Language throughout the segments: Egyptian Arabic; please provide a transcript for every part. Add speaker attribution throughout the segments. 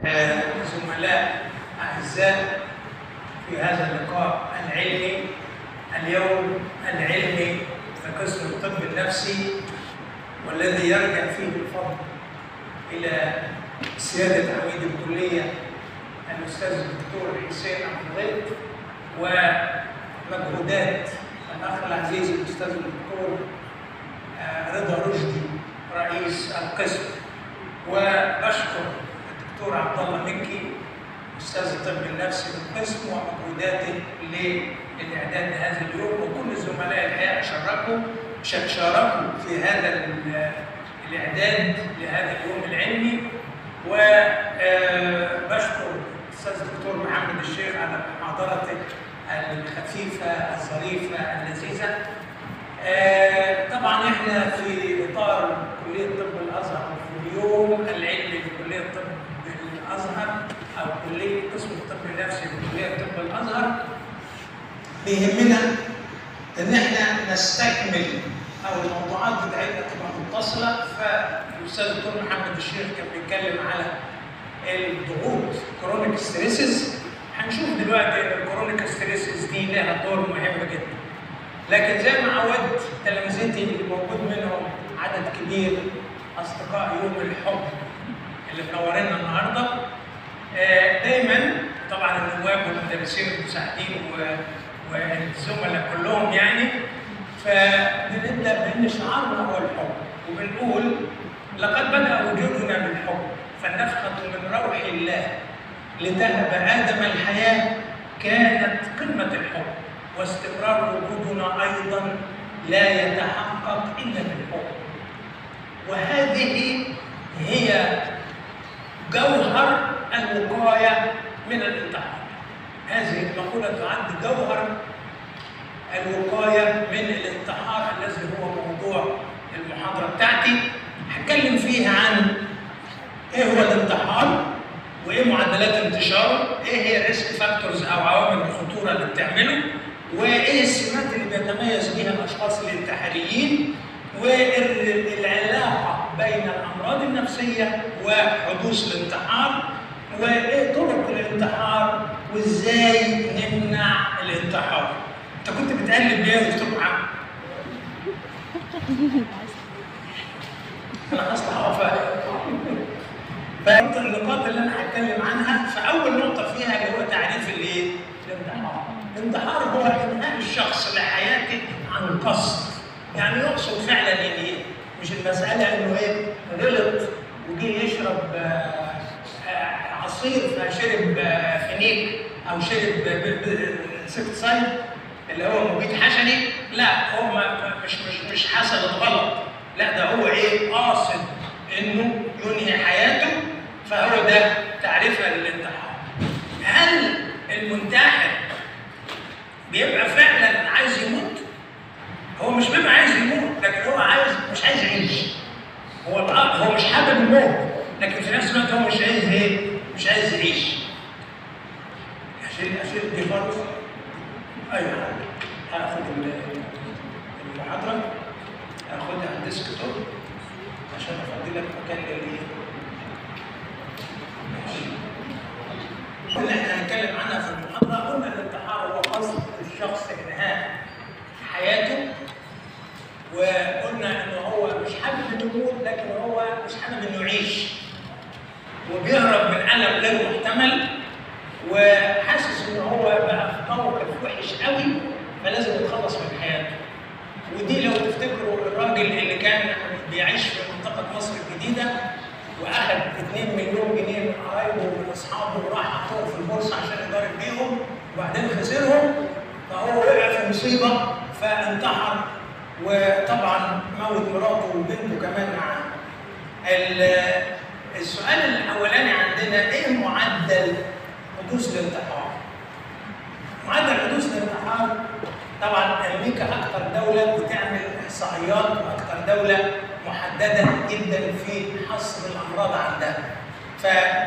Speaker 1: آه، زملاء أعزاء في هذا اللقاء العلمي اليوم العلمي في قسم الطب النفسي والذي يرجع فيه الفضل إلى سيادة عميد الكلية الأستاذ الدكتور حسين عبد الغيث ومجهودات الأخ العزيز الأستاذ الدكتور آه، رضا رشدي رئيس القسم وبشكر الدكتور عبد الله مكي استاذ الطب النفسي بالقسم ومجهوداته للاعداد لهذا اليوم وكل الزملاء الحقيقه شاركوا ش- شاركوا في هذا ال- الاعداد لهذا اليوم العلمي وبشكر الاستاذ الدكتور محمد الشيخ على محاضرته الخفيفه الظريفه اللذيذه آه، طبعا احنا في اطار كليه طب الازهر وفي اليوم العلمي لكليه طب الازهر او كليه قسم الطب النفسي بكليه طب الازهر بيهمنا ان احنا نستكمل او الموضوعات بتاعتنا تبقى متصله فالاستاذ الدكتور محمد الشيخ كان بيتكلم على الضغوط كرونيك ستريسز هنشوف دلوقتي ان الكرونيك ستريسز دي لها دور مهم جدا لكن زي ما عودت تلامذتي اللي موجود منهم عدد كبير اصدقاء يوم الحب اللي منورينا النهارده آه، دايما طبعا النواب والمدرسين المساعدين و- والزملاء كلهم يعني فبنبدا بان شعارنا هو الحب وبنقول لقد بدا وجودنا بالحب فالنفخه من روح الله لتهب ادم الحياه كانت قمه الحب واستمرار وجودنا ايضا لا يتحقق الا بالحب وهذه هي جوهر الوقايه من الانتحار هذه المقوله تعد جوهر الوقايه من الانتحار الذي هو موضوع المحاضره بتاعتي هتكلم فيها عن ايه هو الانتحار وايه معدلات انتشاره ايه هي الريسك فاكتورز او عوامل الخطوره اللي بتعمله وايه السمات اللي بيتميز بها الاشخاص الانتحاريين والعلاقه بين الامراض النفسيه وحدوث الانتحار وايه طرق الانتحار وازاي نمنع الانتحار انت كنت بتقلب ليه يا دكتور محمد؟ انا هصلح وفاء فالنقاط اللي انا هتكلم عنها فاول نقطه فيها اللي هو تعريف الايه؟ الانتحار. الانتحار هو انهاء الشخص لحياته عن قصد. يعني يقصد فعلا يعني ايه؟ مش المساله انه ايه؟ غلط وجه يشرب آه، آه، عصير فشرب آه، فينيك او شرب سكتسايد اللي هو مبيد حشري لا هو ما ما- مش مش مش حصلت غلط لا ده هو ايه قاصد انه ينهي حياته فهو ده تعريفها للانتحار هل المنتحر بيبقى فعلا عايز يموت هو مش بيبقى عايز يموت لكن هو عايز مش عايز يعيش هو بقى هو مش حابب الموت لكن في نفس الوقت هو مش عايز ايه مش عايز يعيش اشيل اشيل دي خالص ايوه هاخد ال- المحاضره هاخدها على الديسك توب عشان افضي لك مكان للايه قلنا احنا هنتكلم عنها في المحاضره قلنا الانتحار هو قصد الشخص انهاء حياته وقلنا انه هو مش حابب انه يموت لكن هو مش حابب انه يعيش وبيهرب من الم غير محتمل وحاسس ان هو بقى في موقف وحش قوي فلازم يتخلص من حياته ودي لو تفتكروا الراجل اللي كان بيعيش في منطقه مصر الجديده واخذ 2 مليون جنيه من قرايبه ومن اصحابه وراح حطهم في البورصه عشان يضارب بيهم وبعدين خسرهم فهو وقع في مصيبه فانتحر وطبعا موت مراته وبنته كمان معاه. ال- السؤال الاولاني عندنا ايه معدل حدوث الانتحار؟ معدل حدوث الانتحار طبعا امريكا اكثر دوله بتعمل احصائيات واكثر دوله محدده جدا في حصر الامراض عندها. ف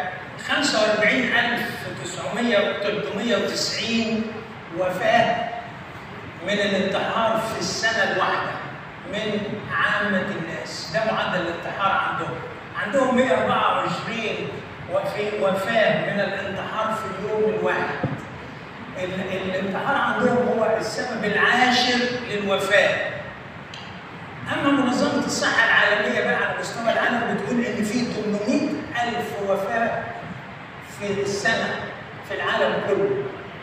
Speaker 1: 45390 وفاه من الانتحار في السنه الواحده من عامه الناس، ده معدل الانتحار عندهم. عندهم 124 وفي وفاه من الانتحار في اليوم الواحد ال- الانتحار عندهم هو السبب العاشر للوفاه اما منظمه الصحه العالميه بقى على مستوى العالم بتقول ان في 800 الف وفاه في السنه في العالم كله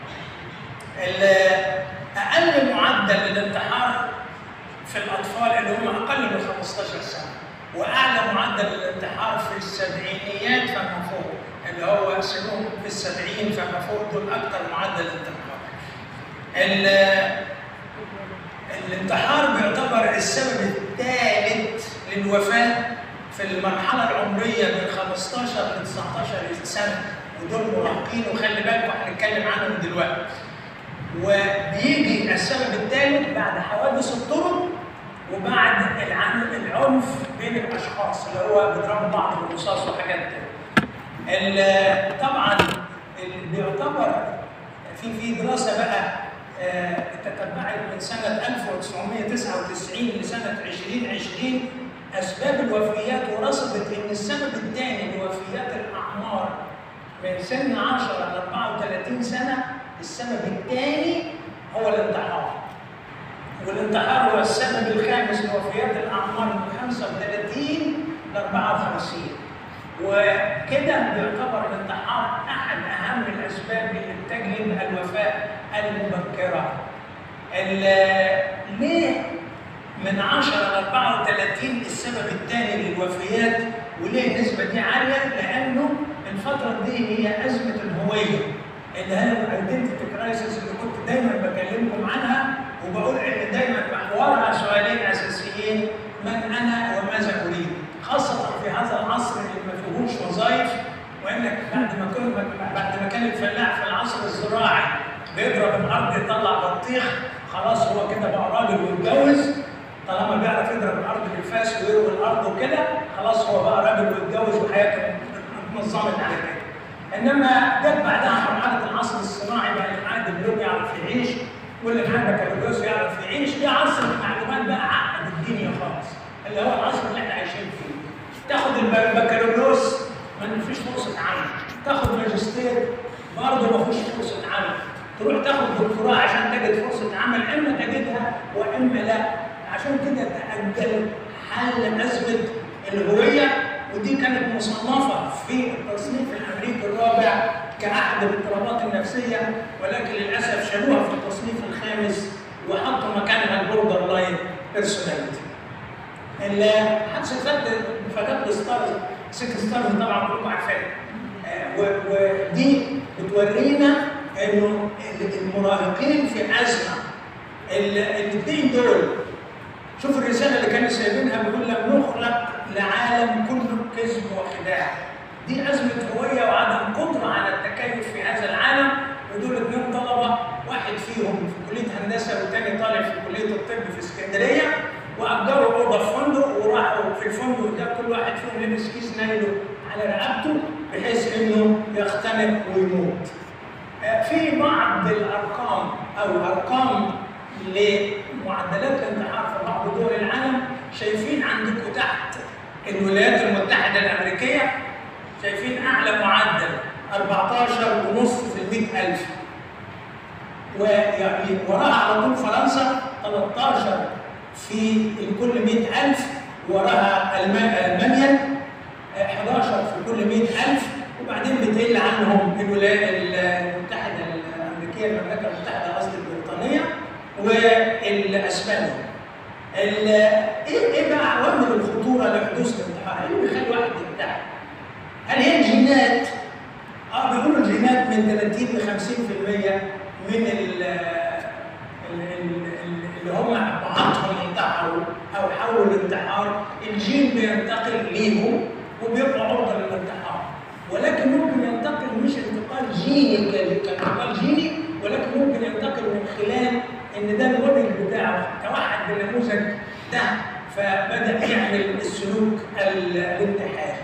Speaker 1: ال- اقل معدل للانتحار في الاطفال اللي هم اقل من 15 سنه واعلى معدل للانتحار في السبعينيات فما فوق اللي هو سنهم في السبعين فما فوق دول اكثر معدل انتحار. ال- الانتحار بيعتبر السبب الثالث للوفاه في المرحله العمريه من 15 ل 19 سنه ودول مراهقين وخلي بالكم هنتكلم عنهم دلوقتي. وبيجي السبب الثالث بعد حوادث الطرق وبعد العن- العنف بين الاشخاص اللي هو بيضربوا بعض بالرصاص وحاجات تانية. ال- طبعا اللي بيعتبر في في دراسه بقى آه، تتبعت من سنه 1999 لسنه 2020 اسباب الوفيات ورصدت ان السبب الثاني لوفيات الاعمار من سن 10 ل 34 سنه السبب الثاني هو الانتحار. والانتحار هو السبب الخامس لوفيات الاعمار من 35 ل 54 وكده بيعتبر الانتحار احد اهم الاسباب اللي بتجلب الوفاه المبكره. ال- ليه من 10 ل 34 السبب الثاني للوفيات وليه النسبه دي عاليه؟ لانه الفتره دي هي ازمه الهويه اللي هي الايدنتيتي كرايسيس اللي كنت دايما بكلمكم عنها وبقول ان دايما محورها سؤالين اساسيين من انا وماذا اريد خاصه في هذا العصر اللي ما فيهوش وظائف وانك بعد ما كل بعد ما كان الفلاح في العصر الزراعي بيضرب الارض يطلع بطيخ خلاص هو كده بقى راجل ويتجوز طالما بيعرف يضرب الارض بالفاس ويروي الارض وكده خلاص هو بقى راجل ويتجوز وحياته اتنظمت على كده انما جت بعدها مرحله العصر الصناعي بقى اللي معاه دبلوم يعرف يعيش واللي معاه بكالوريوس يعرف يعيش ده عصر المعلومات بقى عقد الدنيا خالص اللي هو العصر اللي احنا عايشين فيه تاخد البكالوريوس ما فيش فرصه عمل تاخد ماجستير برضه ما فيش فرصه عمل تروح تاخد دكتوراه عشان تجد فرصه عمل اما تجدها واما لا عشان كده تاجل حل ازمه الهويه ودي كانت مصنفه في التصنيف الامريكي الرابع كاحد الاضطرابات النفسيه ولكن للاسف شالوها في التصنيف الخامس وحطوا مكانها البوردر لاين بيرسوناليتي. حادثه فات فاتت ستارز ست ستارز طبعا كلكم عارفينها آه، و- ودي بتورينا انه المراهقين في ازمه الاثنين دول شوف الرساله اللي كانوا سايبينها بيقول لم نخلق لعالم كله كذب وخداع دي ازمه هويه وعدم قدره على التكيف في هذا العالم ودول اثنين طلبه واحد فيهم في كليه هندسه والثاني طالب في كليه الطب في اسكندريه واجروا اوضه في فندق وراحوا في الفندق ده كل واحد فيهم لبس كيس نايله على رقبته بحيث انه يختنق ويموت. آه، في بعض الارقام او ارقام لمعدلات الانتحار في بعض دول العالم شايفين عندكم تحت الولايات المتحده الامريكيه شايفين اعلى معدل 14 ونص في ال 100000 ويعني وراها على طول فرنسا 13 في كل 100000 وراها ألما- المانيا آه، 11 في كل 100000 وبعدين بتقل عنهم الولايات المتحده الامريكيه المملكه المتحده قصدي البريطانيه والاسبانيا. ال- ايه ايه بقى عوامل الخطوره لحدوث الانتحار؟ ايه اللي بيخلي واحد ينتحر؟ هل هي الجينات؟ اه بيقولوا الجينات من 30 ل 50% من ال ال- ال- اللي هم ابهاتهم انتحروا او حاولوا الانتحار الجين بينتقل ليهم وبيبقى عرضه للانتحار ولكن ممكن ينتقل مش انتقال جيني ك- كانتقال جيني ولكن ممكن ينتقل من خلال ان ده الموديل بتاعه توحد بالنموذج ده فبدا يعمل السلوك ال- الانتحاري.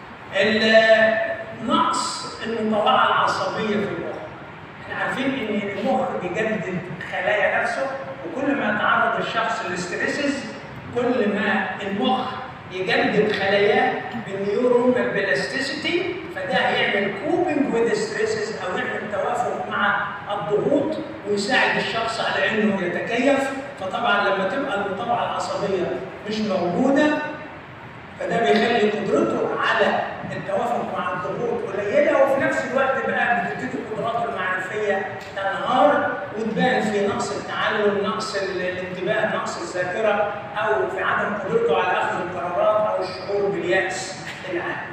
Speaker 1: ال- نقص المطالعه العصبيه في المخ. احنا عارفين ان المخ بيجدد خلايا نفسه وكل ما يتعرض الشخص للاستريسز كل ما المخ يجدد خلاياه بالنيورونال بلاستيسيتي فده هيعمل كوبنج وذ ستريسز او يعمل توافق مع الضغوط ويساعد الشخص على انه يتكيف فطبعا لما تبقى المطاوعه العصبيه مش موجوده فده بيخلي قدرته على التوافق مع الضغوط قليله وفي نفس الوقت بقى بتبتدي قدراته المعرفيه تنهار وتبان في نقص التعلم، نقص الانتباه، نقص الذاكره او في عدم قدرته على اخذ القرارات او الشعور بالياس العام.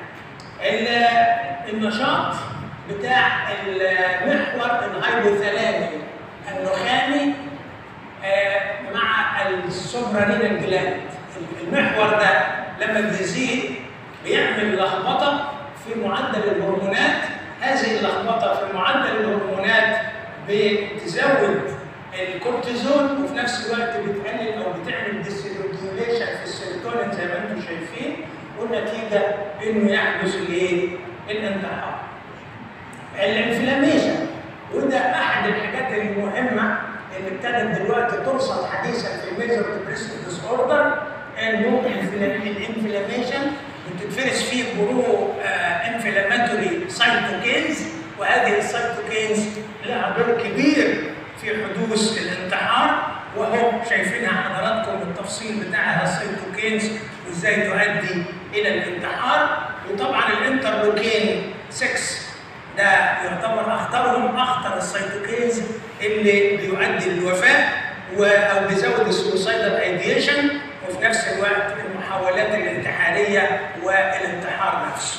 Speaker 1: النشاط بتاع المحور الهايبوثالامي النخامي مع السوبرانين جلاند المحور ده لما بيزيد بيعمل لخبطه في معدل الهرمونات هذه اللخبطه في معدل الهرمونات بتزود الكورتيزون وفي نفس الوقت بتقلل او بتعمل ديسريجوليشن في السيروتونين زي ما انتم شايفين والنتيجه انه يحدث الايه؟ الانتحار. الانفلاميشن وده احد الحاجات المهمه اللي ابتدت دلوقتي ترصد حديثا في الميجر ديبريسيف ديس اوردر انه الانفلاميشن بتتفرز فيه برو انفلاماتوري سايتوكينز وهذه السايتوكينز لها دور كبير في حدوث الانتحار وهو شايفينها حضراتكم بالتفصيل بتاعها السيتوكينز وازاي تؤدي الى الانتحار وطبعا الانترلوكين 6 ده يعتبر اخطرهم اخطر السيتوكينز اللي بيؤدي للوفاه او بيزود السوسايدال ايديشن وفي نفس الوقت المحاولات الانتحاريه والانتحار نفسه.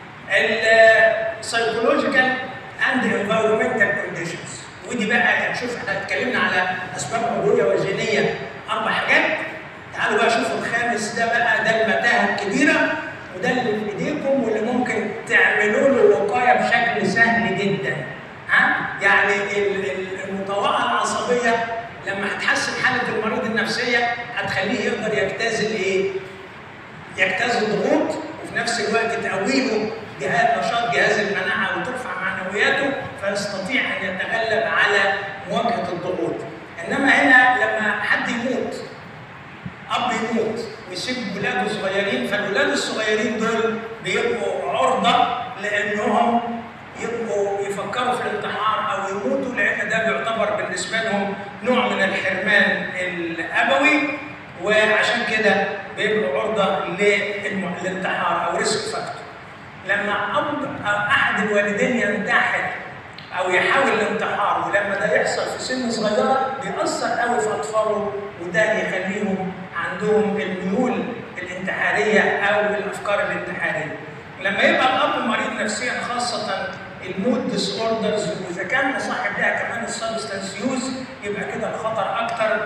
Speaker 1: السايكولوجيكال اند انفايرمنتال كونديشنز ودي بقى نشوف احنا اتكلمنا على اسباب عضويه وجينيه اربع حاجات تعالوا بقى شوفوا الخامس ده بقى ده المتاهه الكبيره وده اللي في ايديكم واللي ممكن تعملوا له وقايه بشكل سهل جدا ها يعني المطوعه العصبيه لما هتحسن حاله المريض النفسيه هتخليه يقدر يجتاز الايه؟ يجتاز الضغوط وفي نفس الوقت تقويه جهاز نشاط جهاز المناعه وترفع معنوياته فيستطيع ان يتغلب على مواجهه الضغوط. انما هنا لما حد يموت اب يموت ويسيب ولاده صغيرين فالولاد الصغيرين دول بيبقوا عرضه لانهم يبقوا يفكروا في الانتحار او يموتوا لان ده بيعتبر بالنسبه لهم نوع من الحرمان الابوي وعشان كده بيبقوا عرضه للانتحار او ريسك فاكتور. لما اب أو احد الوالدين ينتحر او يحاول الانتحار ولما ده يحصل في سن صغيره بيأثر قوي في اطفاله وده يخليهم عندهم الميول الانتحاريه او الافكار الانتحاريه. لما يبقى الاب مريض نفسيا خاصه المود ديس اوردرز واذا كان مصاحب لها كمان السبستنس يوز يبقى كده الخطر اكتر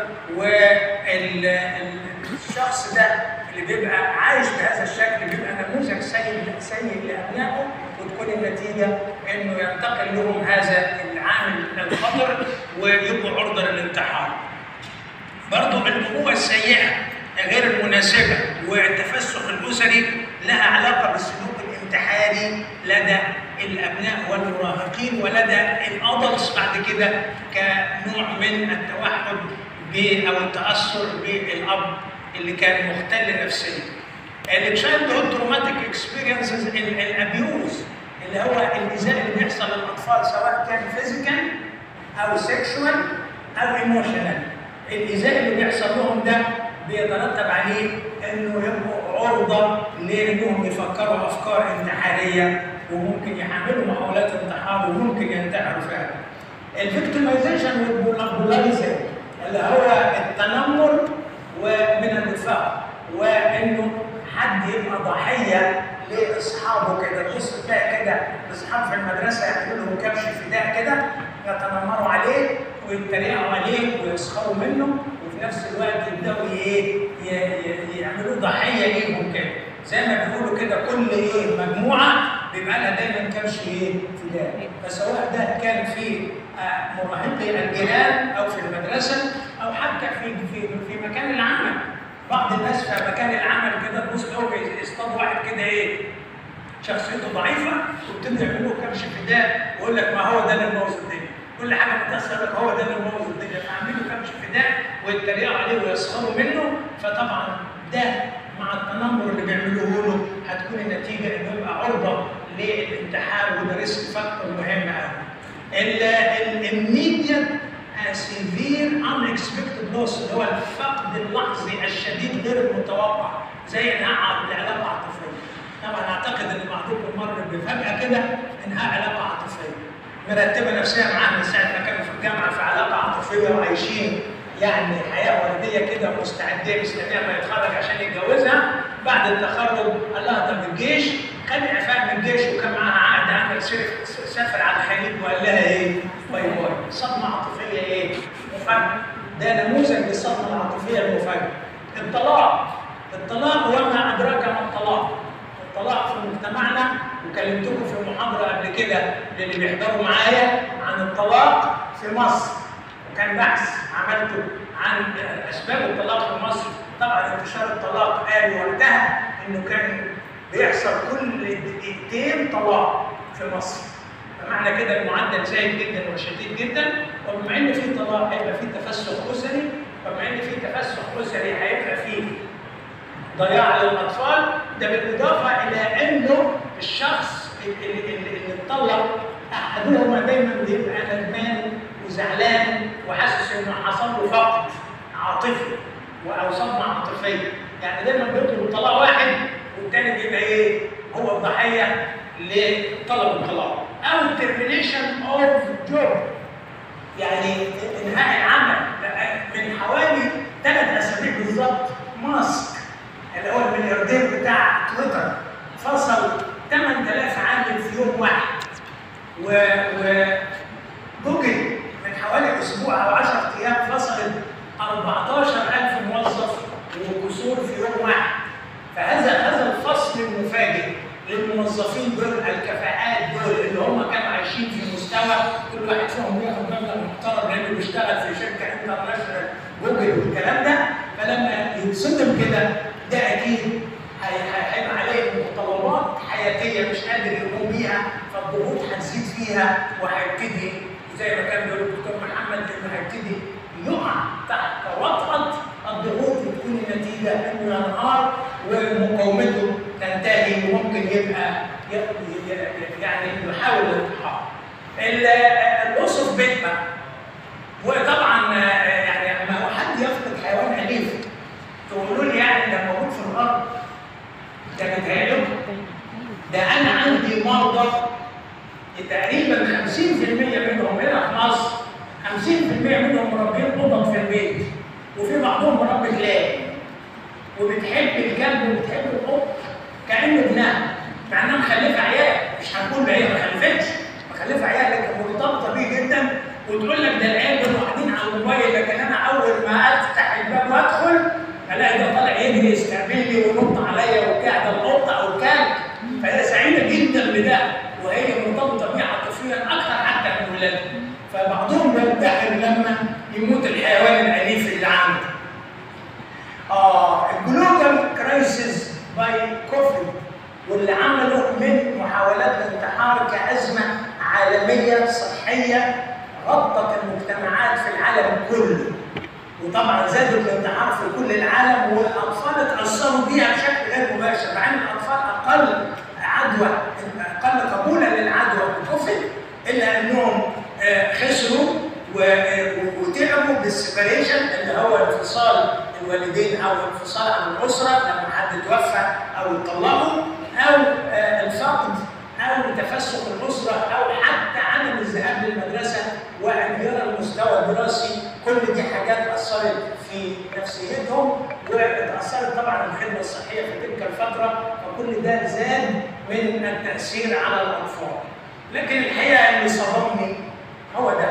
Speaker 1: والشخص ده اللي بيبقى عايش بهذا الشكل بيبقى نموذج سيء سيء لابنائه وتكون النتيجه انه ينتقل لهم هذا العامل الخطر ويبقوا عرضه للانتحار. برضه الابوه السيئه غير المناسبه والتفسخ الاسري لها علاقه بالسلوك الانتحاري لدى الابناء والمراهقين ولدى الادلتس بعد كده كنوع من التوحد او التاثر بالاب اللي كان مختل نفسيا. التشايلد هود تروماتيك اكسبيرينسز الابيوز اللي هو الايذاء اللي بيحصل للاطفال سواء كان فيزيكال او سيكشوال او ايموشنال. الايذاء اللي بيحصل لهم ده بيترتب عليه انه يبقوا عرضه لانهم يفكروا افكار انتحاريه وممكن يحملوا محاولات انتحار وممكن ينتحروا فعلا. الفيكتمايزيشن والبولاريزم اللي هو التنمر ومن النفاق وانه حد يبقى ضحيه لاصحابه كده تبص تلاقي كده اصحاب في المدرسه يعملوا لهم كبش فداء كده يتنمروا عليه ويتريقوا عليه ويسخروا منه وفي نفس الوقت يبداوا ايه يعملوا ضحيه ليهم كده زي ما بيقولوا كده كل ايه مجموعه بيبقى لها دايما كبش ايه فداء فسواء ده كان في مراهقي الجيران او في المدرسه او حتى في في في مكان العمل بعض الناس في مكان العمل كده تبص لهم يصطاد واحد كده ايه شخصيته ضعيفه وابتدوا يعملوا كبش فداء ويقول لك ما هو ده اللي مبوظ الدنيا كل حاجه بتحصل لك هو ده اللي مبوظ الدنيا فعملوا كبش فداء ويتريقوا عليه ويسخروا منه فطبعا ده مع التنمر اللي بيعملوه له هتكون النتيجه انه يبقى عرضه للانتحار وده ريسك فاكتور مهم قوي. الميديا سيفير unexpected loss اللي هو الفقد اللحظي الشديد غير المتوقع زي انهاء العلاقه عاطفيه. طبعا اعتقد ان بعضكم مر بفجاه كده انهاء علاقه عاطفيه. مرتبه نفسها معاه من ساعه ما كانوا في الجامعه في علاقه عاطفيه وعايشين يعني حياه ورديه كده ومستعدين مستنيه ما يتخرج عشان يتجوزها بعد التخرج قال لها طب الجيش خد اعفاء من الجيش وكان معاها عقد عمل سافر على الخليج وقال لها ايه؟ باي باي صدمه عاطفيه ايه؟ مفاجاه ده نموذج للصدمه العاطفيه المفاجاه الطلاق الطلاق وما ادراك ما الطلاق الطلاق في مجتمعنا وكلمتكم في محاضره قبل كده للي بيحضروا معايا عن الطلاق في مصر وكان بحث عملته عن اسباب الطلاق في مصر طبعا انتشار الطلاق قالوا وقتها انه كان بيحصل كل دقيقتين طلاق في مصر فمعنى كده المعدل زايد جدا وشديد جدا وبما ان في طلاق هيبقى في تفسخ اسري وبما ان في تفسخ اسري هيبقى في ضياع للاطفال ده بالاضافه الى انه الشخص اللي, اللي, اللي اتطلق احدهما دايما بيبقى ندمان وزعلان وحاسس انه حصل له فقد عاطفي او صدمه عاطفيه يعني دايما بيطلب طلاق واحد والتاني بيبقى ايه هو الضحيه لطلب الطلاق او الترمينيشن اوف جوب يعني انهاء العمل من حوالي ثلاث اسابيع بالظبط ماسك اللي هو الملياردير بتاع تويتر فصل 8000 عامل في يوم واحد و, و جوجل من حوالي اسبوع او 10 ايام فصلت 14000 موظف وكسور في يوم واحد فهذا هذا الفصل المفاجئ للموظفين دول الكفاءات دول اللي هم كانوا عايشين في مستوى كل واحد فيهم بياخد مبلغ محترم لانه بيشتغل في شركه انترناشونال جوجل والكلام ده فلما يتصدم كده ده اكيد هيبقى عليه متطلبات حياتيه مش قادر يقوم بيها فالضغوط هتزيد فيها وهيبتدي زي ما كان بيقول الدكتور محمد انه هيبتدي يقع تحت وطأة الضغوط وتكون النتيجه انه ينهار ومقاومته تنتهي وممكن يبقى يعني يحاول الانتحار. اللوس اوف بيت بقى وطبعا يعني لما حد يفقد حيوان اليف تقولوا لي يعني ده موجود في الارض ده بيتهيألكم ده انا عندي مرضى تقريبا 50% منهم هنا في مصر 50% منهم مربين قطط في البيت وفي بعضهم مربي كلاب وبتحب الكلب وبتحب القط كانه ابنها مع انها مخلفه عيال مش هنقول هي ما خلفتش مخلفه عيال لكن مرتبطه بيه جدا وتقول لك ده العيال دول قاعدين على الموبايل لكن انا اول ما افتح الباب وادخل الاقي ده طالع يجري يستقبلني وينط عليا وبتاع ده القطه او الكلب فهي سعيده جدا بده وهي مرتبطه بيه عاطفيا اكثر حتى من ولادها فبعضهم بينتحر لما يموت الحيوان الاليف اللي عنده. اه الجلوبال كرايسيس باي كوفيد واللي عمله من محاولات الانتحار كازمه عالميه صحيه غطت المجتمعات في العالم كله. وطبعا زادت الانتحار في كل العالم والاطفال اتاثروا بيها بشكل غير مباشر مع ان الاطفال اقل عدوى اقل قبولا للعدوى بالكوفيد الا انهم خسروا وتعبوا بالسيبريشن اللي هو انفصال الوالدين او انفصال عن الاسره لما حد توفى او اتطلقوا او الفقد او تفسخ الاسره او حتى عدم الذهاب للمدرسه وانهيار المستوى الدراسي كل دي حاجات اثرت في نفسيتهم واتاثرت طبعا الخدمه الصحيه في تلك الفتره فكل ده زاد من التاثير على الاطفال. لكن الحقيقه اللي صدمني هو ده.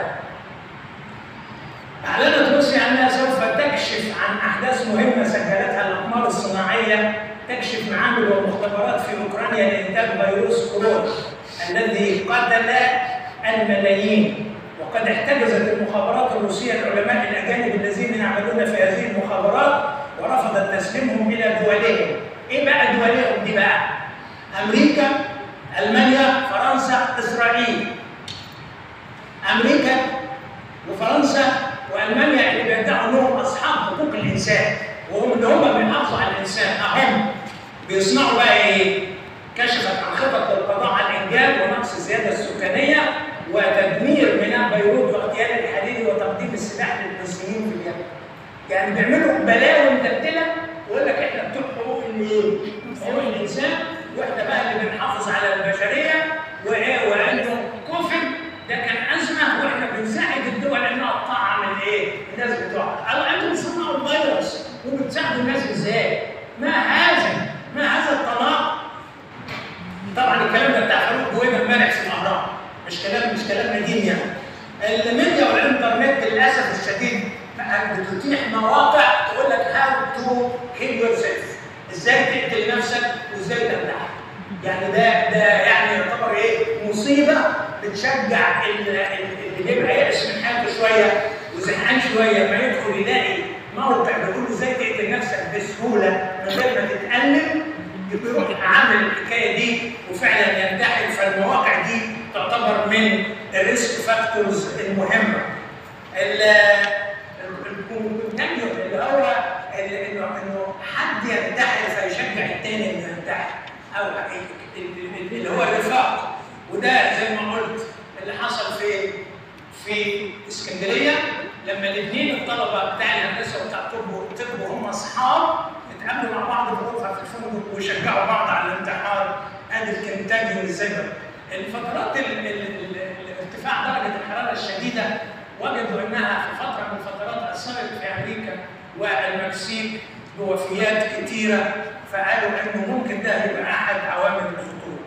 Speaker 1: اعلنت روسيا انها سوف تكشف عن احداث مهمه سجلتها الاقمار الصناعيه تكشف معامل ومختبرات في اوكرانيا لانتاج فيروس كورونا الذي قتل الملايين وقد احتجزت المخابرات الروسيه العلماء الاجانب الذين يعملون في هذه المخابرات ورفضت تسليمهم الى دولهم. ايه بقى دولهم دي بقى؟ امريكا، المانيا، فرنسا، اسرائيل. امريكا وفرنسا والمانيا اللي بيدعوا انهم اصحاب حقوق الانسان وهم اللي هم بيحافظوا على الانسان اهم بيصنعوا بقى ايه؟ كشفت عن خطط للقضاء على الانجاب ونقص الزياده السكانيه وتدمير ميناء بيروت واغتيال الحديدي وتقديم السلاح للمسلمين في اليمن. يعني بيعملوا بلاوي متلتله ويقول لك احنا بتوع حقوق الايه؟ حقوق الانسان واحنا بقى اللي بنحافظ على البشريه وايه وانه كفر ده كان ازمه واحنا بنساعد الدول انها تطعم الايه؟ الناس بتوعها. او انتم بتصنعوا الفيروس وبتساعدوا الناس ازاي؟ ما هذا؟ ما هذا الطلاق؟ طبعا الكلام ده بتاع فاروق جويده امبارح في الاهرام مش كلام مش كلام نديم يعني. الميديا والانترنت للاسف الشديد بقى بتتيح مواقع تقول لك هاو تو كيل يور سيلف ازاي تقتل نفسك وازاي تنتحر يعني ده ده يعني يعتبر ايه مصيبه بتشجع ال- ال- اللي بيبقى يأس من حياته شويه وزهقان شويه لما يدخل يلاقي موقع بيقول له ازاي تقتل نفسك بسهوله من غير ما تتألم يبقى يروح عامل الحكايه دي وفعلا ينتحر فالمواقع دي تعتبر من الريسك فاكتورز المهمه. الكونتاجيوم اللي هو اللي- انه انه حد ينتحر فيشجع الثاني انه ينتحر او ال- ال- اللي هو الرفاق وده زي ما قلت اللي حصل في في اسكندريه لما الاثنين الطلبه بتاع الهندسه وبتاع الطب طب وهم اصحاب اتقابلوا مع بعض في غرفه في الفندق وشجعوا بعض على الانتحار ادي الكنتاجي والزبر الفترات ال- ال- ال- ال- ارتفاع درجه الحراره الشديده وجدوا انها في فتره من الفترات اثرت في امريكا والمكسيك بوفيات كثيره فقالوا انه ممكن ده يبقى احد عوامل الخطوره.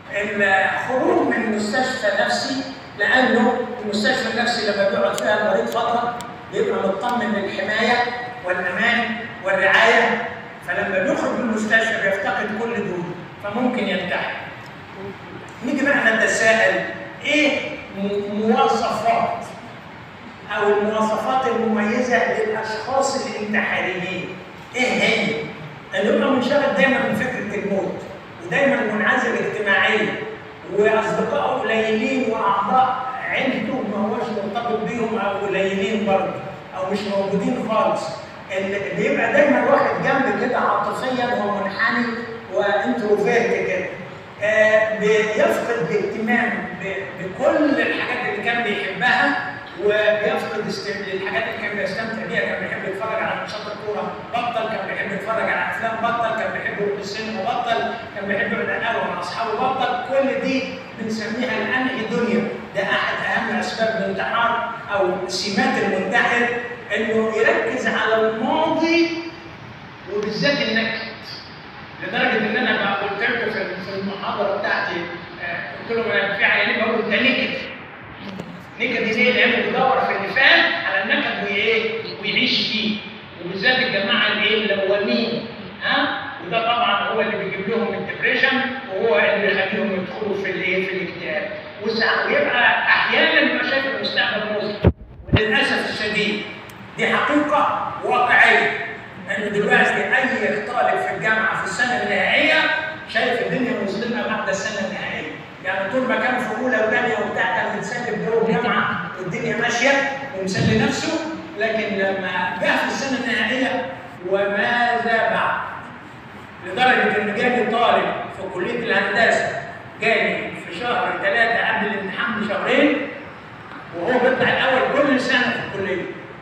Speaker 1: الخروج من مستشفى نفسي لانه المستشفى النفسي لما بيقعد فيها المريض فتره بيبقى مطمن للحمايه والامان والرعايه فلما بيخرج من المستشفى بيفتقد كل دول فممكن ينتحر. نيجي بقى نتساءل ايه م- مواصفات او المواصفات المميزه للاشخاص الانتحاريين ايه هي؟ اللي هو منشغل دايما بفكره الموت ودايما منعزل اجتماعيا واصدقائه قليلين واعضاء عيلته ما هوش مرتبط بيهم او قليلين برضه او مش موجودين خالص اللي اللي يبقى دايما واخد جنب كده عاطفيا ومنحني وانتروفيرت كده آه، بيفقد الاهتمام ب- بكل الحاجات اللي كان بيحبها وبيفقد است- الحاجات اللي كان بيستمتع بيها كان بيحب يتفرج على ماتشات الكوره بطل كان بيحب يتفرج على افلام بطل كان بيحب يروح السينما بطل كان بيحب يقعد على القهوه مع اصحابه بطل كل دي بنسميها الانهي دنيا ده احد اهم اسباب الانتحار او سمات المنتحر انه يركز على الماضي وبالذات النكد لدرجه ان انا بقى قلت لكم في في المحاضره بتاعتي آه، قلت لهم انا في عيانين بقول ده نكد نكد دي لانه بيدور في اللي فات على النكد وايه ويعيش فيه وبالذات الجماعه الايه اللوامين ها وده طبعا هو اللي بيجيب لهم الدبريشن وهو اللي بيخليهم يدخلوا في الايه في الاكتئاب وساعات ويبقى احيانا يبقى شايف المستقبل مظلم وللاسف الشديد دي حقيقه واقعيه انه دلوقتي اي طالب في الجامعه في السنه النهائيه شايف الدنيا مظلمه بعد السنه النهائيه يعني طول ما كان في اولى وثانيه وبتاع كان متسلم جو الجامعه والدنيا ماشيه ومسلي نفسه لكن لما جاء في السنه النهائيه وماذا بعد؟ لدرجه ان جاني طالب في كليه الهندسه جاني في شهر ثلاثه قبل الامتحان بشهرين وهو بيطلع الاول كل سنه في الكليه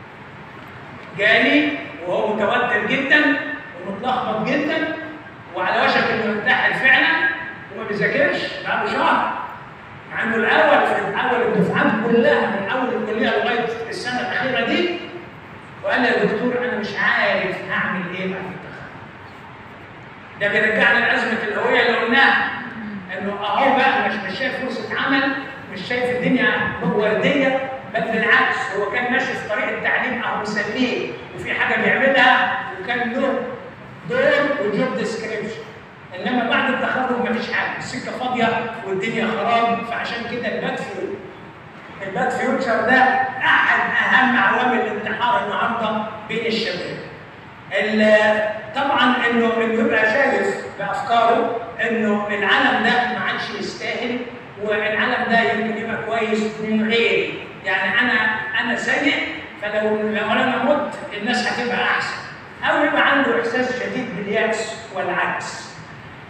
Speaker 1: جاني وهو متوتر جدا ومتلخبط جدا وعلى وشك انه ينتحر فعلا وما بيذاكرش بقاله شهر مع انه الاول في اول الدفعات كلها من اول الكليه لغايه السنه الاخيره دي وقال لي يا دكتور انا مش عارف اعمل ايه بعد التخرج. ده بيرجعنا لازمه الهويه اللي قلناها انه اهو بقى مش مش شايف فرصه عمل مش شايف الدنيا ورديه بل بالعكس هو كان ماشي في طريق التعليم اهو مسليه وفي حاجه بيعملها وكان له دور وجوب ديسكريبشن انما بعد التخرج مفيش حاجه السكه فاضيه والدنيا خراب فعشان كده الباد فيوتشر الباد فيوتشر ده احد اهم عوامل الانتحار النهارده بين الشباب ال- طبعا انه انه يبقى شايف بافكاره انه العالم ده ما عادش يستاهل والعالم ده يمكن يبقى كويس من غيري يعني انا انا سيء فلو لو انا مت الناس هتبقى احسن او يبقى عنده احساس شديد بالياس والعجز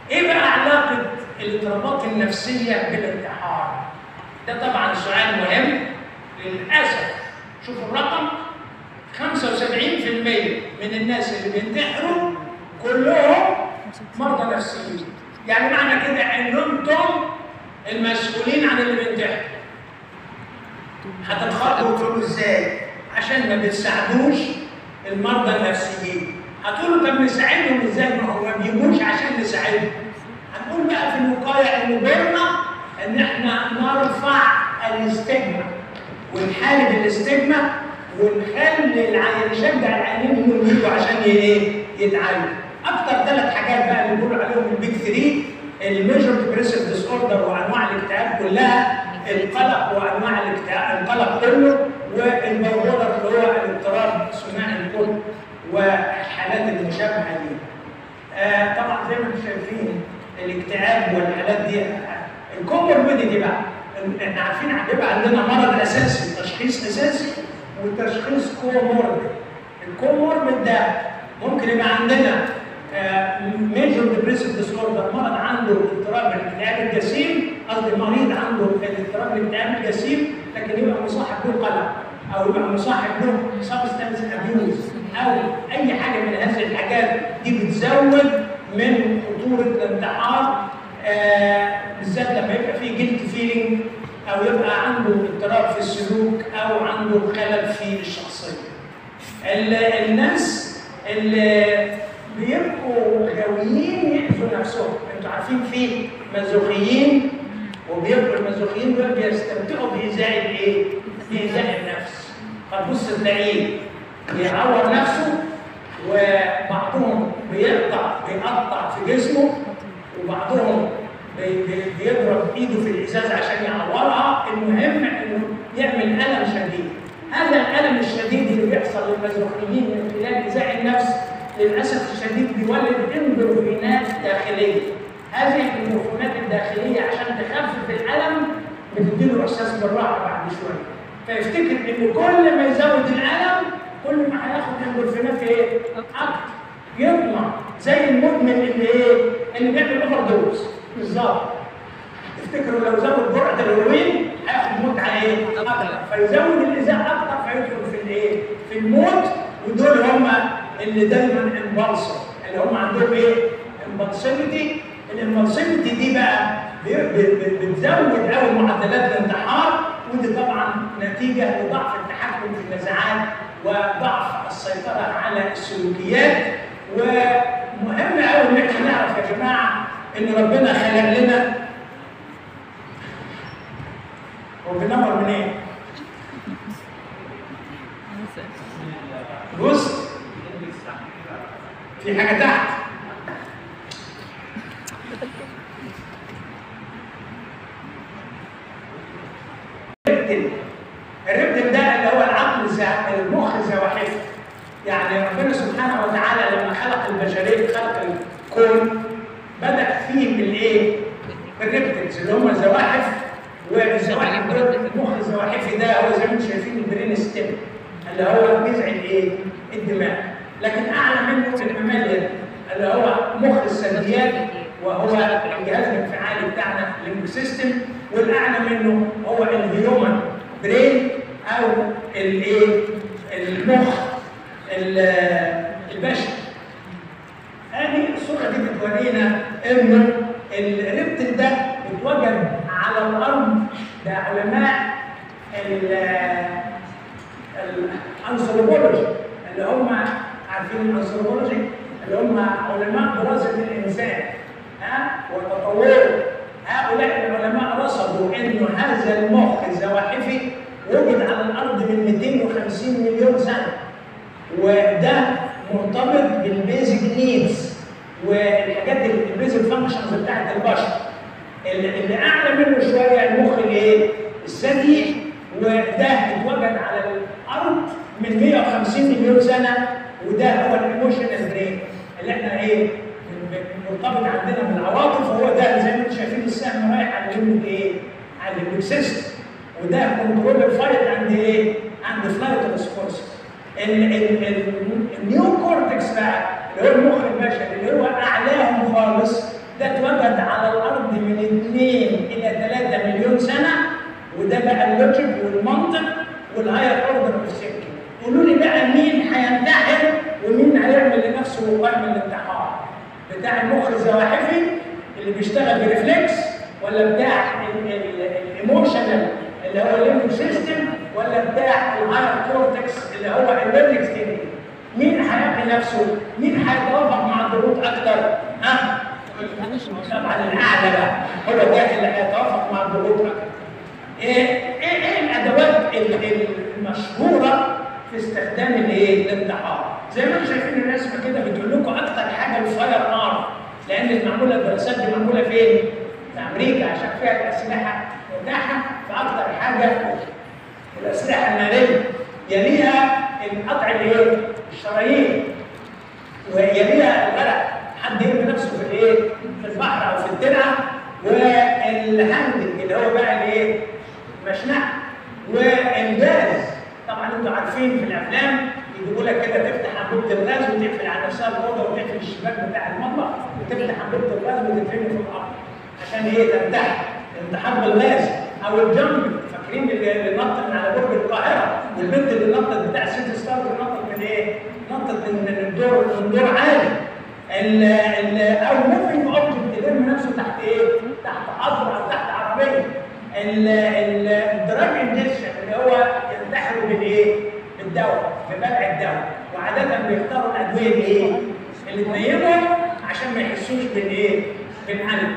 Speaker 1: ايه بقى علاقه الاضطرابات النفسيه بالانتحار؟ ده طبعا سؤال مهم للاسف شوف الرقم 75% من الناس اللي بينتحروا كلهم مرضى نفسيين يعني معنى كده ان انتم المسؤولين عن اللي بينتحروا هتتخاطبوا تقولوا ازاي؟ عشان ما بتساعدوش المرضى النفسيين هتقولوا طب نساعدهم ازاي؟ ما هو ما بيجوش عشان نساعدهم هنقول بقى في الوقايه ان دورنا ان احنا نرفع الاستجمة ونحارب الاستجمة ونخلي العيان نشجع العيانين انهم يجوا عشان ايه؟ يتعالجوا. اكتر ثلاث حاجات بقى اللي بيقولوا عليهم البيج 3 الميجر ديبريسيف ديس اوردر وانواع الاكتئاب كلها القلق وانواع الاكتئاب القلق كله والبيبولر اللي هو الاضطراب ثنائي القطب والحالات المشابهه ليه. آه طبعا زي ما انتم شايفين الاكتئاب والحالات دي الكوموربيديتي بقى احنا عارفين هيبقى عندنا مرض اساسي تشخيص اساسي وتشخيص كوموربيد الكوموربيد ده ممكن يبقى عندنا ميجور ديبريسيف ديس اوردر مرض عنده اضطراب الاكتئاب الجسيم قصدي مريض عنده اضطراب الاكتئاب الجسيم لكن يبقى مصاحب له قلق او يبقى مصاحب له سبستانس ابيوز او اي حاجه من هذه الحاجات دي بتزود من خطوره الانتحار آه بالذات لما يبقى فيه جلد فيلينج او يبقى عنده اضطراب في السلوك او عنده خلل في الشخصيه. الناس اللي بيبقوا غاويين يأذوا نفسهم، انتوا عارفين في مازوخيين وبيبقوا المازوخيين دول بيستمتعوا بإيذاء الايه؟ بإيذاء النفس. فتبص تلاقيه بيعور نفسه وبعضهم بيقطع بيقطع في جسمه وبعضهم بيضرب ايده في الازاز عشان يعورها المهم انه يعمل الم شديد هذا الالم الشديد اللي بيحصل للمزروخيين من خلال ايذاء النفس للاسف الشديد بيولد اندورفينات داخليه هذه الاندورفينات الداخليه عشان تخفف الالم بتديله احساس بالراحه بعد شويه فيفتكر ان كل ما يزود الالم كل ما هياخد اندورفينات ايه؟ اكتر يطلع زي المدمن اللي ايه؟ اللي بيعمل اوفر دوز بالظبط تفتكروا لو زود جرعه الهيروين هياخد متعه ايه؟ اكتر فيزود الاذاء اكتر فيدخل في الايه؟ في الموت ودول هم اللي دايما امبالسر اللي هم عندهم ايه؟ امبالسيفيتي الامبالسيفيتي دي بقى بتزود قوي معدلات الانتحار ودي طبعا نتيجه لضعف التحكم في النزاعات وضعف السيطره على السلوكيات ومهم قوي ان احنا نعرف يا جماعه ان ربنا خلق لنا هو بينور منين؟ إيه؟ بص في حاجه تحت الربتل الربتل ده اللي هو العقل المخ زواحف يعني ربنا سبحانه وتعالى لما خلق البشريه خلق الكون بدا فيه بالايه؟ بالريبتلز اللي هم الزواحف والزواحف دول المخ الزواحفي ده هو زي ما انتم شايفين البرين ستيم اللي هو جذع الايه؟ الدماغ لكن اعلى منه المماليا اللي هو مخ الثدييات وهو الجهاز الانفعالي بتاعنا الليمبك سيستم والاعلى منه هو الهيومن برين او الايه؟ المخ البشري هذه الصورة دي بتورينا إن الريبتل ده اتوجد على الأرض ده علماء الأنثروبولوجي اللي هم عارفين الأنثروبولوجي اللي هم علماء دراسة الإنسان ها وتطوره هؤلاء العلماء رصدوا إنه هذا المخ الزواحفي وجد على الأرض من 250 مليون سنة وده مرتبط بالبيزك نيدز والحاجات البيزك فانكشنز بتاعت البشر اللي اعلى منه شويه المخ الايه؟ الثدي وده اتوجد على الارض من 150 مليون سنه وده هو الايموشنال برين اللي احنا ايه؟ مرتبط عندنا بالعواطف وهو ده زي ما انتم شايفين السهم رايح على الليمبك ايه؟ على الليمبك سيستم وده كنترول الفايت عند ايه؟ عند فلايت ريسبونس النيو كورتكس بقى اللي هو المخ البشري اللي هو اعلاهم خالص ده ده اتوجد على الارض من 2 الى 3 مليون سنه وده بقى اللوجيك والمنطق والهاير اوردر اوف ثينكينج قولوا لي بقى مين هينتحر ومين هيعمل لنفسه وقائع من الانتحار بتاع المخ الزواحفي اللي بيشتغل بريفلكس ولا بتاع الايموشنال اللي هو الليمبيك سيستم ولا بتاع الهاير كورتكس اللي هو الليمبيك ثينكينج مين هيعمل نفسه؟ مين هيتوافق مع الضغوط اكتر؟ ها؟ طبعا الاعلى بقى هو ده اللي هيتوافق مع الضغوط اكتر. ايه ايه ايه الادوات المشهوره في استخدام الايه؟ الانتحار؟ زي ما انتم شايفين الرسمه كده بتقول لكم اكتر حاجه الفاير ارم لان المعموله الدراسات دي معموله فين؟ في امريكا عشان فيها الاسلحه متاحه فاكتر حاجه الاسلحه الناريه يليها القطع الايه؟ الشرايين ويليها الغرق حد يرمي نفسه في الايه؟ في البحر او في الترعه والهندل اللي هو بقى الايه؟ المشنقه والجاز طبعا انتوا عارفين في الافلام يجيبوا لك كده تفتح انبوبه الغاز وتقفل على نفسها الاوضه وتقفل الشباك بتاع المطبخ وتفتح انبوبه الغاز وتترمي في الارض عشان ايه تنتحر انتحار بالغاز او الجنب فاكرين اللي نط من على برج القاهره والبنت اللي نطت بتاع سيتي ستار اللي نطت من ايه؟ نطت من الدور من دور عالي ال ال او موفينج اوبجكت يرمي نفسه تحت ايه؟ تحت قطر او تحت عربيه الدراج انجكشن اللي هو ينتحروا بالايه؟ بالدواء ببلع الدواء وعاده بيختاروا الادويه الايه؟ اللي تنيمهم عشان ما يحسوش بالايه؟ بالالم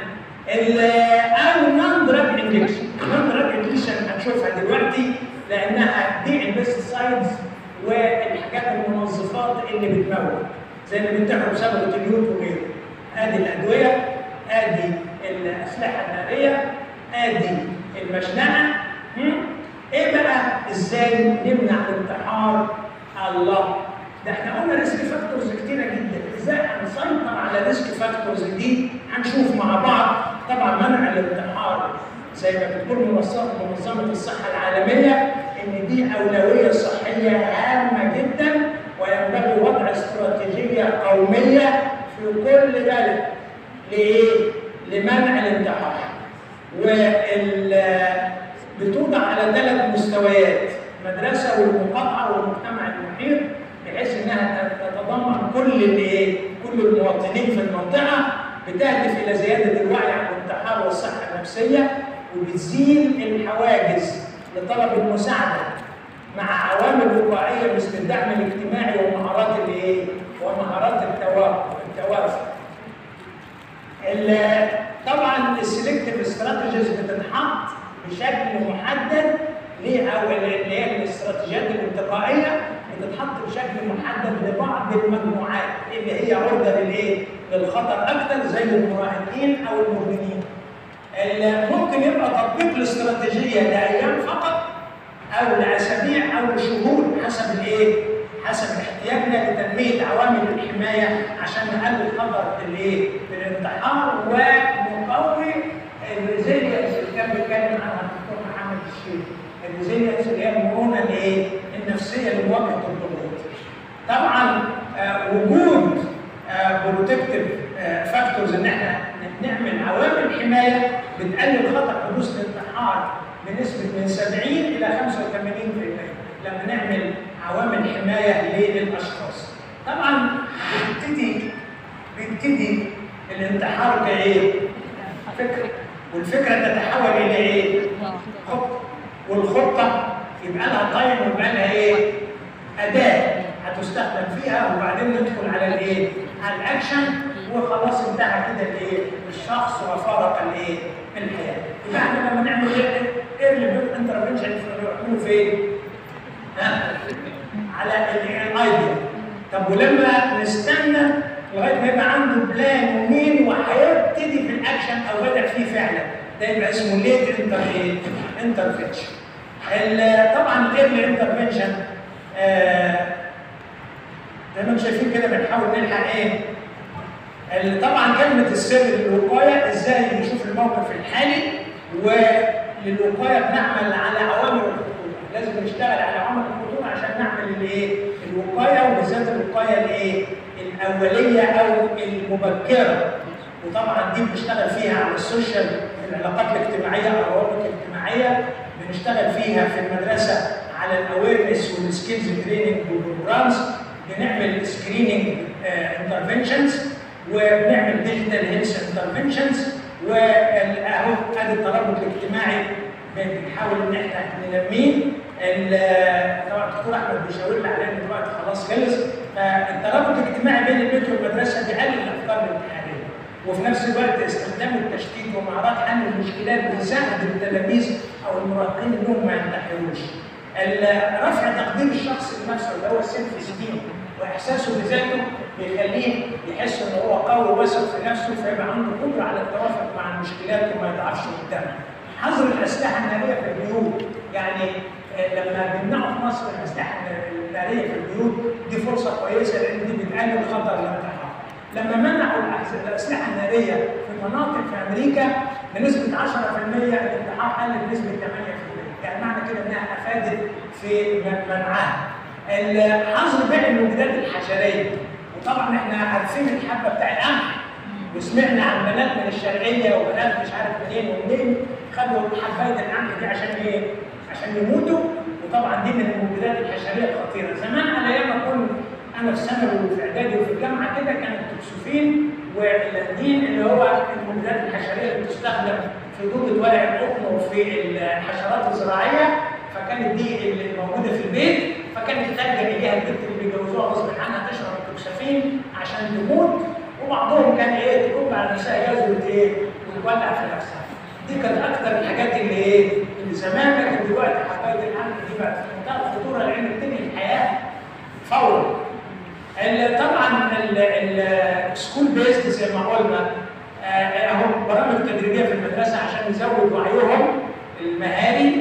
Speaker 1: او نون دراج انجكشن نون دراج انجكشن هنشوفها دلوقتي لانها دي البيستسايدز والحاجات المنظفات اللي بتموت زي اللي بينتحروا بسبب التليوت وغيره ادي الادويه ادي الاسلحه الناريه ادي المشنقه ايه بقى ازاي نمنع الانتحار الله ده احنا قلنا ريسك فاكتورز كتيره جدا ازاي هنسيطر على ريسك فاكتورز دي هنشوف مع بعض طبعا منع الانتحار زي ما بتقول منظمه منظمه الصحه العالميه ان دي اولويه صحيه هامه جدا وينبغي وضع استراتيجيه قوميه في كل بلد لايه؟ لمنع الانتحار. وال بتوضع على ثلاث مستويات المدرسه والمقاطعه والمجتمع المحيط بحيث انها تتضمن كل الايه؟ كل المواطنين في المنطقه بتهدف الى زياده الوعي عن الانتحار والصحه النفسيه وبتزيل الحواجز لطلب المساعده مع عوامل وقائيه مثل الدعم الاجتماعي ومهارات الايه؟ ومهارات التوافق. طبعا السلكتيف استراتيجيز بتتحط بشكل محدد ليه او اللي هي الاستراتيجيات الانتقائيه بتتحط بشكل محدد لبعض المجموعات اللي هي عرضه للايه؟ للخطر اكثر زي المراهقين او المدمنين. ممكن يبقى تطبيق الاستراتيجيه لايام فقط او لاسابيع او لشهور حسب الايه؟ حسب احتياجنا لتنميه عوامل الحمايه عشان نقلل خطر الايه؟ الانتحار ونقوي الريزيلينس اللي كان بيتكلم عنها الدكتور محمد الشيخ. الريزيلينس اللي هي المرونه الايه؟ النفسيه لمواجهه الضغوط. طبعا آه وجود آه بروتكتيف آه فاكتورز ان احنا نعمل عوامل حمايه بتقلل خطر حدوث الانتحار بنسبه من 70 الى 85% لما نعمل عوامل حمايه للاشخاص. طبعا بيبتدي بيبتدي الانتحار كايه؟ فكره والفكره تتحول الى ايه؟ خطه والخطه يبقى لها تايم ويبقى لها ايه؟ اداه هتستخدم فيها وبعدين ندخل على الايه؟ على الاكشن وخلاص انتهى كده الايه؟ الشخص وفارق الايه؟ الحياه. يبقى احنا لما نعمل ايه اللي انترفنشن نعمله فين؟ ها؟ على الايديا. طب ولما نستنى لغايه ما يبقى عنده بلان ومين وهيبتدي في الاكشن او بدا فيه فعلا ده يبقى اسمه ليت انتر انترفنشن. طبعا الايرلي انترفنشن زي ما انتم شايفين كده بنحاول نلحق ايه؟ طبعا كلمه السر للوقايه ازاي نشوف الموقف الحالي وللوقايه بنعمل على عوامل الخطوره، لازم نشتغل على عوامل الخطوره عشان نعمل الايه؟ الوقايه وبالذات الوقايه الايه؟ الاوليه او المبكره وطبعا دي بنشتغل فيها على السوشيال العلاقات الاجتماعيه او الروابط الاجتماعيه بنشتغل فيها في المدرسه على الاويرنس والسكيلز تريننج بروجرامز بنعمل سكريننج انترفنشنز وبنعمل ديجيتال هيلث انترفنشنز واهو ادي الترابط الاجتماعي بنحاول ان احنا ننميه طبعا الدكتور احمد بيشاور لي عليه ان الوقت خلاص خلص فالترابط الاجتماعي بين البيت والمدرسه بيقلل الافكار الانتحاريه وفي نفس الوقت استخدام التشتيت ومهارات حل المشكلات بيساعد التلاميذ او المراهقين انهم ما ينتحروش. رفع تقدير الشخص لنفسه اللي هو السيلف ستيم واحساسه بذاته بيخليه يحس ان هو قوي وواثق في نفسه فيبقى عنده قدره على التوافق مع المشكلات وما يضعفش قدامها. حظر الاسلحه الناريه في البيوت يعني لما بيمنعوا في مصر الاسلحه الناريه في البيوت دي فرصه كويسه لان دي بتقلل خطر الانتحار. لما منعوا الاسلحه الناريه في مناطق في امريكا بنسبه 10% الانتحار قل بنسبه 8%. يعني معنى كده انها افادت في منعها. حظر بيع المبيدات الحشريه وطبعا احنا عارفين الحبه بتاع القمح وسمعنا عن بنات من الشرقيه وبنات مش عارف منين ومنين خدوا حبايه القمح دي عشان ايه؟ عشان يموتوا وطبعا دي من المبيدات الحشريه الخطيره زمان على ايام ما كنت انا في ثانوي وفي اعدادي وفي الجامعه كده كان التوكسوفين واللاندين اللي هو المبيدات الحشريه اللي بتستخدم في ضد ورق القطن وفي الحشرات الزراعيه فكانت دي اللي موجوده في البيت فكانت تلجا اليها البنت اللي بيجوزوها غصب عنها تشرب التوكسافين عشان تموت وبعضهم كان ايه تكب على نفسها غاز وايه وتولع في نفسها. دي كانت اكثر الحاجات اللي ايه اللي زمان لكن دلوقتي حبايه القمح دي بقت في منتهى الخطوره لان بتنهي الحياه فورا. طبعا السكول بيست زي ما قلنا اهو برامج تدريبيه في المدرسه عشان نزود وعيهم المهاري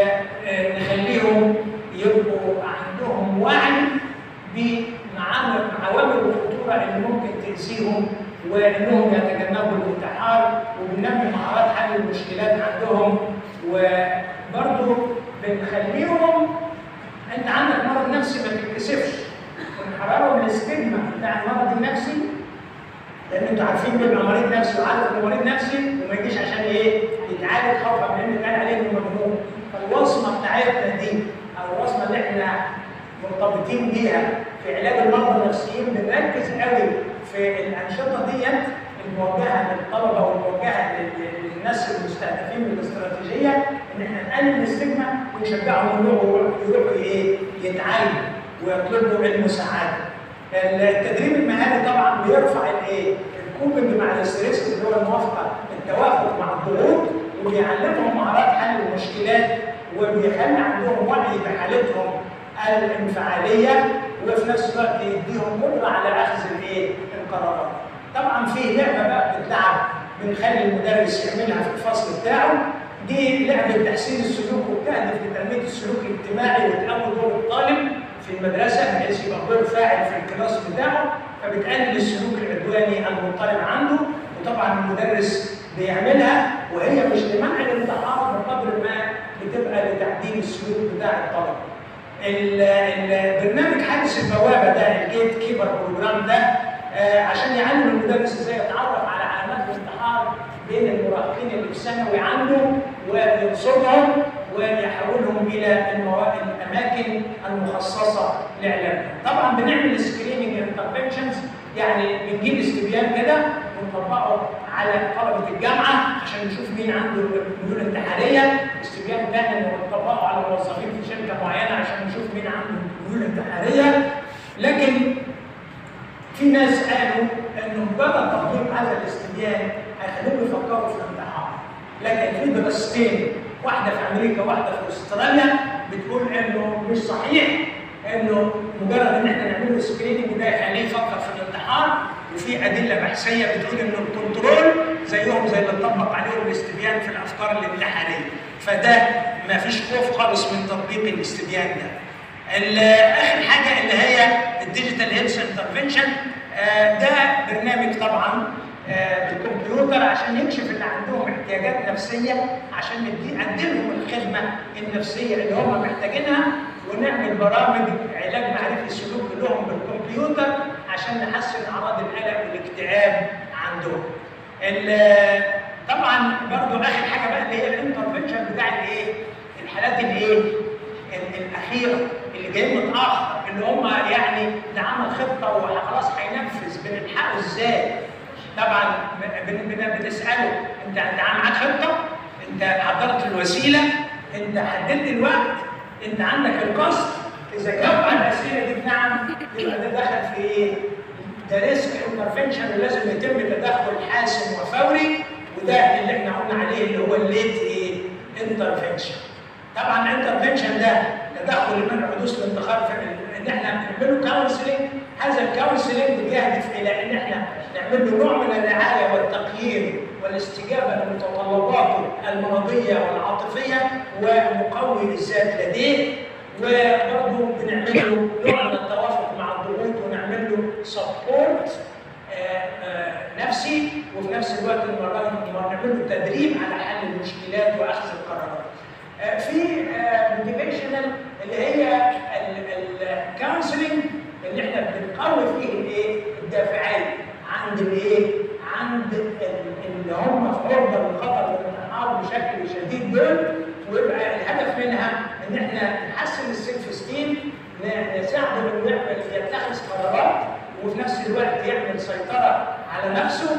Speaker 1: ونخليهم يبقوا عندهم وعي بعوامل الخطوره اللي ممكن تاذيهم وانهم يتجنبوا الانتحار وبننمي مهارات حل المشكلات عندهم وبرضه بنخليهم انت عندك مرض نفسي ما تتكسفش ونحررهم الاستجما بتاع المرض النفسي لان انتوا عارفين بيبقى مريض نفسي وعارف انه مريض نفسي وما يجيش عشان ايه؟ يتعالج خوفا من ان كان عليه انه مجنون فالوصمه بتاعتنا دي او الوصمه اللي احنا مرتبطين بيها في علاج المرضى النفسيين بنركز قوي في الانشطه ديت الموجهه للطلبه والموجهه للناس المستهدفين بالاستراتيجيه ان احنا نقلل الاستجما ونشجعهم يروحوا يروحوا ايه؟ يتعالجوا ويطلبوا المساعده. التدريب المهاري طبعا بيرفع الايه؟ الكوبنج مع الاستريس اللي هو الموافقه التوافق مع الضغوط وبيعلمهم مهارات حل المشكلات وبيخلي عندهم وعي بحالتهم الانفعاليه وفي نفس الوقت يديهم قدره على اخذ الايه؟ القرارات. طبعا في لعبه بقى بتتلعب بنخلي المدرس يعملها في الفصل بتاعه دي لعبه تحسين السلوك وبتهدف لتنميه السلوك الاجتماعي وتقوي دور الطالب في المدرسه بحيث يبقى دور فاعل في الكلاس بتاعه فبتقلل السلوك العدواني المضطرب عنده وطبعا المدرس بيعملها وهي مش لمنع الانتحار بقدر ما بتبقى لتعديل السلوك بتاع الطالب. البرنامج حارس البوابه ده الجيت كيبر بروجرام ده آه عشان يعلم المدرس ازاي يتعرف على علامات الانتحار بين المراهقين اللي في ثانوي عنده ويرصدهم ويحولهم الى الاماكن المخصصه لعلاجهم. طبعا بنعمل سكريننج انترفنشنز يعني بنجيب استبيان كده ونطبقه على طلبه الجامعه عشان نشوف مين عنده ميول انتحاريه، استبيان تاني ونطبقه على موظفين في شركه معينه عشان نشوف مين عنده ميول انتحاريه. لكن في ناس قالوا انه مجرد تطبيق هذا الاستبيان هيخليهم يفكروا في الانتحار. لكن في دراستين واحده في امريكا واحده في استراليا بتقول انه مش صحيح انه مجرد ان احنا نعمل له سكريننج ده يخليه يفكر في الانتحار وفي ادله بحثيه بتقول ان الكنترول زيهم زي اللي اتطبق عليهم الاستبيان في الافكار الانتحاريه فده ما فيش خوف خالص من تطبيق الاستبيان ده. اخر حاجه اللي هي الديجيتال هيلث انترفنشن ده برنامج طبعا بالكمبيوتر عشان يكشف اللي عندهم احتياجات نفسيه عشان ندي لهم الخدمه النفسيه اللي هم محتاجينها ونعمل برامج علاج معرفي السلوك لهم بالكمبيوتر عشان نحسن اعراض القلق والاكتئاب عندهم. ال- طبعا برضو اخر حاجه بقى اللي هي الانترفنشن بتاع الايه؟ الحالات الايه؟ ال- الاخيره اللي جاي متاخر اللي هم يعني ده عمل خطه وخلاص هينفذ بنلحقه ازاي؟ طبعا بن- بن- بنساله انت انت معاك خطه؟ انت حضرت الوسيله؟ انت حددت الوقت؟ انت عندك القصد؟ اذا جاوب على الاسئله دي بنعم يبقى ده دخل في ايه؟ ده ريسك انترفنشن ولازم يتم تدخل حاسم وفوري وده اللي احنا قلنا عليه اللي هو الليت ايه؟ انترفنشن. طبعا الانترفنشن ده تدخل لمنع حدوث الانتحار في ان احنا نعمله كونسلنج هذا الكونسلنج بيهدف الى ان احنا نعمل له نوع من الرعايه والتقييم والاستجابه لمتطلباته المرضيه والعاطفيه ومقوي الذات لديه وبرضه بنعمل له نوع من التوافق مع الضغوط ونعمل له سبورت نفسي وفي نفس الوقت المرة نعمل له تدريب على حل المشكلات واخذ القرارات. آه، في موتيفيشنال اللي هي الكونسلنج اللي احنا بنقوي فيه الايه؟ الدافعيه عند الايه؟ عند ال- اللي هم في عرضه للخطر والانتحار بشكل شديد دول ويبقى الهدف منها ان احنا نحسن السيلف ستيم نساعده انه يعمل يتخذ قرارات وفي نفس الوقت يعمل سيطره على نفسه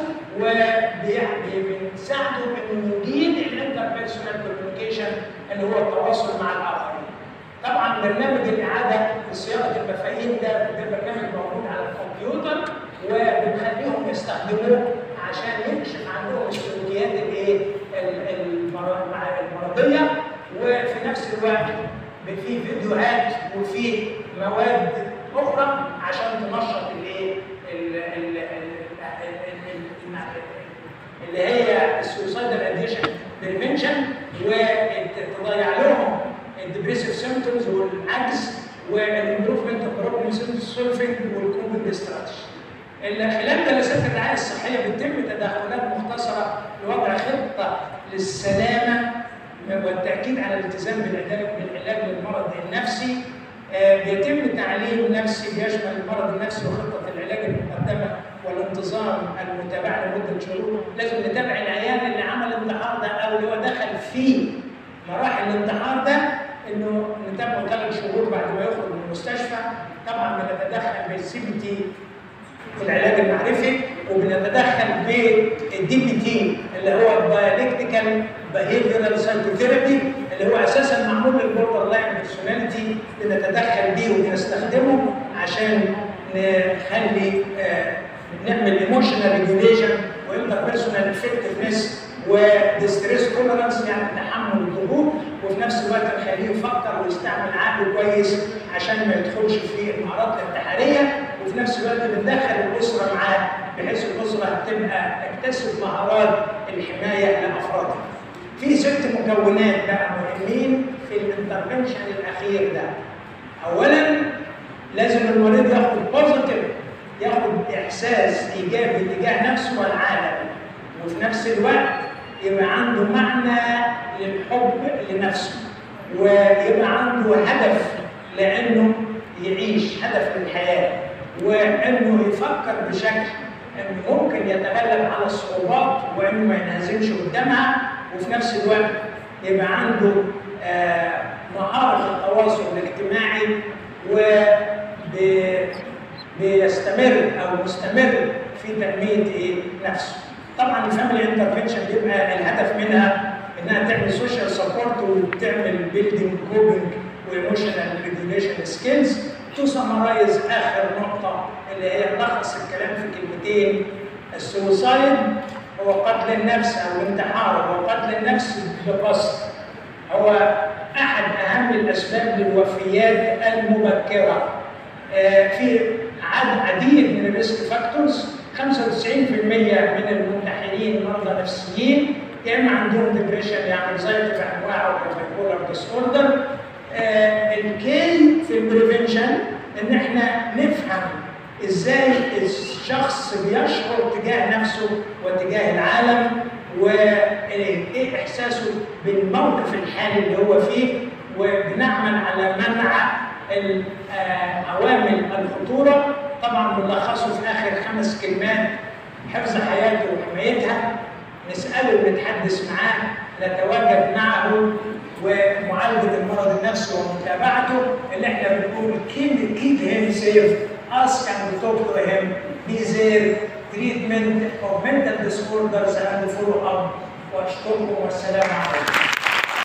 Speaker 1: وبنساعده انه يدير الانتربيرسونال كوميونيكيشن اللي هو التواصل مع الاخرين. طبعا برنامج الاعاده لصياغه المفاهيم ده ده برنامج موجود على الكمبيوتر وبنخليهم يستخدموه عشان يكشف عندهم السلوكيات الايه ال- المر- مع- المرضيه وفي نفس الوقت في فيديوهات وفي مواد اخرى عشان تنشط الايه ال- ال- ال- ال- ال- اللي هي السوسايدال اديشن بريفنشن وتضيع لهم الديبريسيف سيمبتومز والعجز والامبروفمنت اوف بروبلم سولفنج والكوبنج استراتيجي. خلال جلسات الرعايه الصحيه بتتم تدخلات مختصره لوضع خطه للسلامه والتاكيد على الالتزام بالعلاج بالعلاج للمرض النفسي آه، بيتم تعليم نفسي بيشمل المرض النفسي وخطه العلاج المقدمه والانتظام المتابعه لمده شهور لازم نتابع العيان اللي عمل الانتحار ده او اللي هو دخل في مراحل الانتحار ده انه نتابعه ثلاث شهور بعد ما يخرج من المستشفى طبعا بنتدخل بالسي بي تي العلاج المعرفي وبنتدخل بالدي بي تي اللي هو الدايلكتيكال بيهيفيرال سايكوثيرابي اللي هو اساسا معمول للبوردر لاين بيرسوناليتي بنتدخل بيه وبنستخدمه عشان نخلي آه، نعمل ايموشنال ريجوليشن وانتربيرسونال افكتفنس وديستريس تولرانس يعني تحمل الضغوط وفي نفس الوقت نخليه يفكر ويستعمل عقله كويس عشان ما يدخلش في المهارات الانتحاريه وفي نفس الوقت بندخل الاسره معاه بحيث الاسره تبقى تكتسب مهارات الحمايه لافرادها. في ست مكونات بقى مهمين في الانترفنشن الاخير ده. اولا لازم المريض ياخد بوزيتيف ياخد احساس ايجابي تجاه نفسه والعالم وفي نفس الوقت يبقى عنده معنى للحب لنفسه ويبقى عنده هدف لانه يعيش هدف للحياه وانه يفكر بشكل انه ممكن يتغلب على الصعوبات وانه ما ينهزمش قدامها وفي نفس الوقت يبقى عنده آه، مهاره التواصل الاجتماعي و ب- بيستمر او مستمر في تنميه ايه نفسه. طبعا الفاميلي انترفنشن بيبقى الهدف منها انها تعمل سوشيال سبورت وتعمل بيلدينج كوبنج وايموشنال ريجوليشن سكيلز تو سمرايز اخر نقطه اللي هي تلخص الكلام في كلمتين السوسايد هو قتل النفس او الانتحار هو قتل النفس بقصد هو احد اهم الاسباب للوفيات المبكره آه، في عد عديد من الريسك فاكتورز 95% من المنتحرين مرضى نفسيين يا اما عندهم ديبريشن يعني انزايتي بانواعه كبايبولار ديس اوردر الكي في البريفنشن ان احنا نفهم ازاي الشخص بيشعر تجاه نفسه وتجاه العالم وايه احساسه بالموقف الحالي اللي هو فيه وبنعمل على منع ال- آه، عوامل الخطوره طبعا بنلخصه في اخر خمس كلمات حفظ حياته وحمايتها نساله ونتحدث معاه نتواجد معه ومعالجه المرض النفسي ومتابعته اللي احنا بنقول keep keep him safe ask and talk to him be there treatment of mental disorders and follow up واشكركم والسلام عليكم